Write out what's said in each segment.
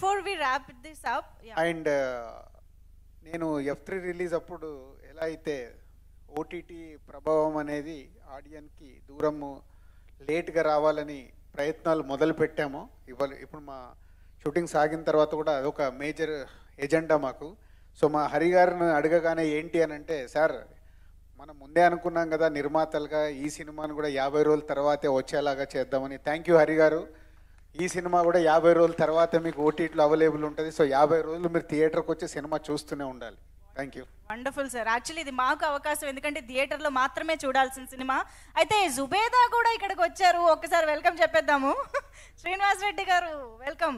before we wrap this up and నేను F three release అప్పుడు ఎలా అయితే ఓటీటీ ప్రభావం అనేది ఆడియన్కి దూరము లేట్గా రావాలని ప్రయత్నాలు మొదలు పెట్టాము ఇవాళ ఇప్పుడు మా షూటింగ్ సాగిన తర్వాత కూడా అదొక మేజర్ ఎజెండా మాకు సో మా హరి గారిని అడగగానే ఏంటి అని అంటే సార్ మనం ముందే అనుకున్నాం కదా నిర్మాతలుగా ఈ సినిమాను కూడా యాభై రోజుల తర్వాతే వచ్చేలాగా చేద్దామని థ్యాంక్ యూ హరి గారు ఈ సినిమా కూడా యాభై రోజుల తర్వాత మీకు ఓటీటీలో అవైలబుల్ ఉంటుంది సో యాభై రోజులు మీరు థియేటర్కి వచ్చి సినిమా చూస్తూనే ఉండాలి thank you wonderful sir actually ఇది మాకు అవకాశం ఎందుకంటే థియేటర్లో మాత్రమే చూడాల్సిన సినిమా అయితే జుబేదా కూడా ఇక్కడికి వచ్చారు ఒక్కసారి వెల్కమ్ చెప్పేద్దాము శ్రీనివాస్ రెడ్డి గారు వెల్కమ్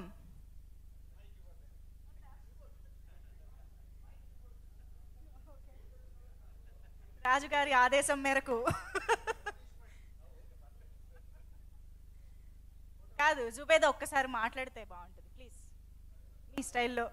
రాజుగారి ఆదేశం మేరకు కాదు జుబేదా ఒక్కసారి మాట్లాడితే బాగుంటుంది ప్లీజ్ మీ స్టైల్లో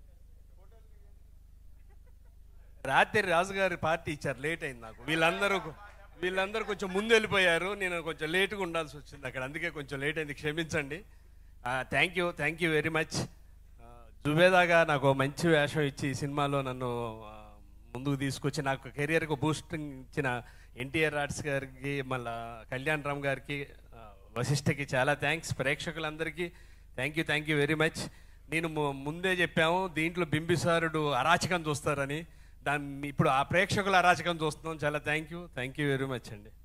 రాత్రి రాజుగారి పార్టీ ఇచ్చారు లేట్ అయింది నాకు వీళ్ళందరూ వీళ్ళందరూ కొంచెం ముందు వెళ్ళిపోయారు నేను కొంచెం లేట్గా ఉండాల్సి వచ్చింది అక్కడ అందుకే కొంచెం లేట్ అయింది క్షమించండి thank you thank you very much జుబేదాగా నాకు ఓ మంచి వేషం ఇచ్చి ఈ సినిమాలో నన్ను ఆ, ముందుకు తీసుకొచ్చి నాకు కెరియర్కు బూస్టింగ్ ఇచ్చిన ఎన్టీఆర్ ఆర్ట్స్ గారికి మళ్ళా కళ్యాణ్ రామ్ గారికి ఆ, వశిష్ఠకి చాలా థ్యాంక్స్ ప్రేక్షకులందరికీ thank you thank you very much నేను ము- ముందే చెప్పాము దీంట్లో బింబిసారుడు అరాచకం చూస్తారని దాన్ని ఇప్పుడు ఆ ప్రేక్షకుల అరాచకం చూస్తున్నాం చాలా thank you thank you very much అండి